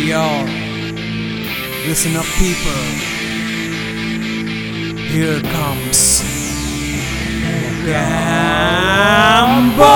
Yo, listen up, people. Here comes Gambo!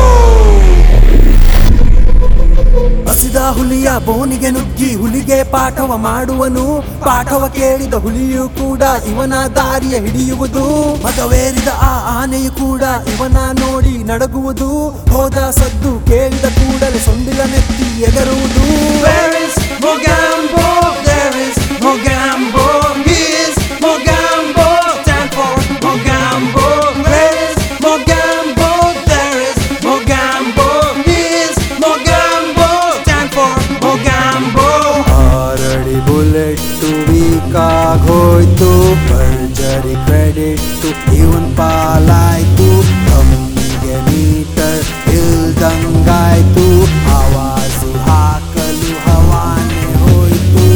ಹಸಿದ ಹುಲಿಯ ಬೋನಿಗೆ ನುಗ್ಗಿ ಹುಲಿಗೆ ಪಾಠವ ಮಾಡುವನು ಪಾಠವ ಕೇಳಿದ ಹುಲಿಯು ಕೂಡ ಇವನ ದಾರಿಯ ಹಿಡಿಯುವುದು ಮಗವೇರಿದ ಆ ಆನೆಯು ಕೂಡ ಇವನ ನೋಡಿ ನಡಗುವುದು ಹೋದ ಸದ್ದು ಕೇಳಿದ ಕೂಡಲೇ ಸೊಂಡಿಲ ನೆತ್ತಿ ಎಗರುವುದು Where is Mogambo? There is Mogambo. He is Mogambo. Stand for Mogambo. Where is Mogambo? There is Mogambo. He is Mogambo. Stand for Mogambo. ಆರಡಿ ಬುಲೆಟ್ಟು ವೀಕಾಗೋಯ್ತು ಭರ್ಜರಿ ಕ್ರೆಡಿಟ್ಟು ಇವನ್ ಪಾಲಾಯ್ತು ಕಮ್ಮಿಗೆ ಮೀಟರ್ ಇಲ್ದಂಗಾಯ್ತು ಆವಾಜು ಹಾಕಲು ಹವಾನೆ ಹೋಯ್ತು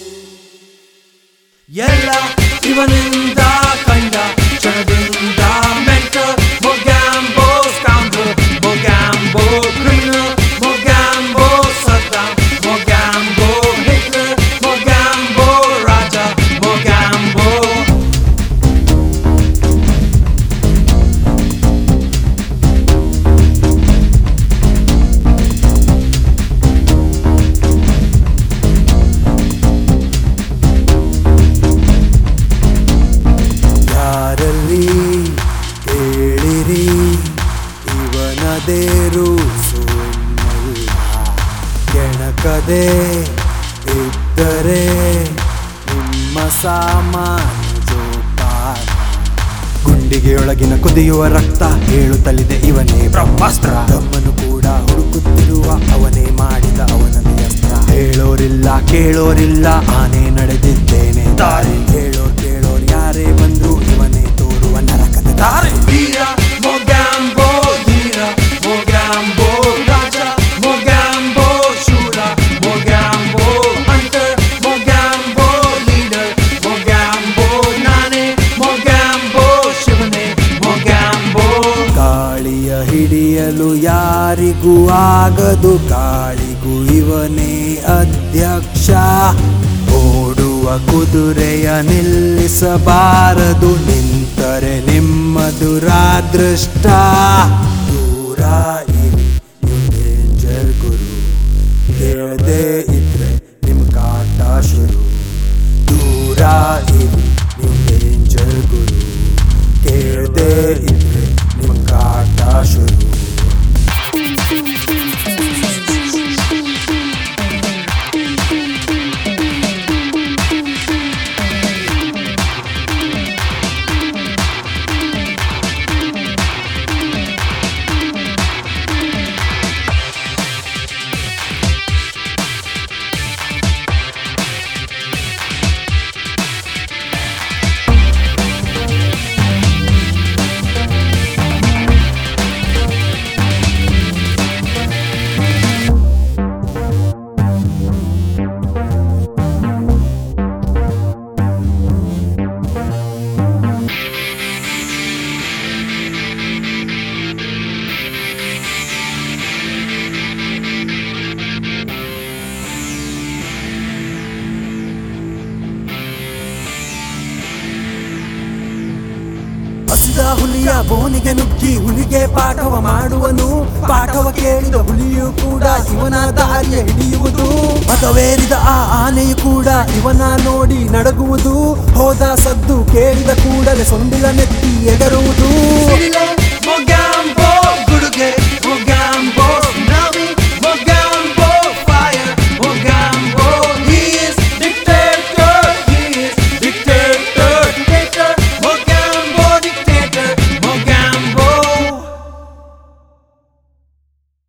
ಎಲ್ಲ ಇವನಿಂದ ಕಂಡ ಕ್ಷಣದಿಂದ ಮೆಂಟರ್ ಮೊಗ್ಯಾಂಬೋ ಸ್ಕಾಂಬಲ್ Mogambo criminal Mogambo Saddam Mogambo Hitler Mogambo ರಾಜ ಮೊಗ್ಯಾಂಬೋ ಯಾರಲ್ಲಿ ಕೇಳಿರಿ ಇವನದೇರು ಸುಮ್ಮಲ್ಲ ಕೆಣಕದೆ ಇದ್ದರೆ ನಿಮ್ಮ ಸಾಮಾನು ಜೋಪಾನ ಗುಂಡಿಗೆಯೊಳಗಿನ ಕುದಿಯುವ ರಕ್ತ ಹೇಳುತ್ತಲಿದೆ ಇವನೇ ಬ್ರಹ್ಮಾಸ್ತ್ರ ತಮ್ಮನು ಕೂಡ ಹುಡುಕುತ್ತಿರುವ ಅವನೇ ಮಾಡಿದ ಅವನದೇ ಅಸ್ತ್ರ ಹೇಳೋರಿಲ್ಲ ಕೇಳೋರಿಲ್ಲ ಆನೆ ನಡೆದಿದ್ದೇನೆ ದಾರಿ ಹೇಳೋರ್ ಕೇಳೋರ್ ಯಾರೇ ಬಂದ್ರು ಇವನೇ ತೋರುವ ನರಕದ ದಾರಿ ವೀರ ಮೊಗ್ಯಾಂಬೋ ಧೀರ ಮೊಗ್ಯಾಂಬೋ ರಾಜ ಮೊಗ್ಯಾಂಬೋ ಶೂರ ಮೊಗ್ಯಾಂಬೋ ಹಂಟರ್ ಮೊಗ್ಯಾಂಬೋ ಲೀಡರ್ ಮೊಗ್ಯಾಂಬೋ ನಾನೇ ಮೊಗ್ಯಾಂಬೋ ಶಿವನೇ ಮೊಗ್ಯಾಂಬೋ ಗಾಳಿಯ ಹಿಡಿಯಲು ಯಾರಿಗೂ ಆಗದು ಕಾಳಿಗೂ ಇವನೇ ಅಧ್ಯಕ್ಷ ಓಡುವ ಕುದುರೆಯ ನಿಲ್ಲಿಸಬಾರದು ನಿಂತರೆ ನಿಮ್ಮ ದುರಾದೃಷ್ಟ ದೂರ ಇರಿ ನೀವು ಡೇಂಜರ್ ಗುರು ಕೇಳದೆ ಇದ್ರೆ ನಿಮ್ ಕಾಟ ಶುರು ದೂರ ಇರಿ ನೀವು ಡೇಂಜರ್ ಗುರು ಕೇಳದೆ ಇದ್ರೆ ನಿಮ್ ಕಾಟ ಶುರು ಹಸಿದ ಹುಲಿಯ ಬೋನಿಗೆ ನುಗ್ಗಿ ಹುಲಿಗೆ ಪಾಠವ ಮಾಡುವನು ಪಾಠವ ಕೇಳಿದ ಹುಲಿಯು ಕೂಡ ಇವನ ದಾರಿಯ ಹಿಡಿಯುವುದು ಮತವೇರಿದ ಆ ಆನೆಯು ಕೂಡ ಇವನ ನೋಡಿ ನಡಗುವುದು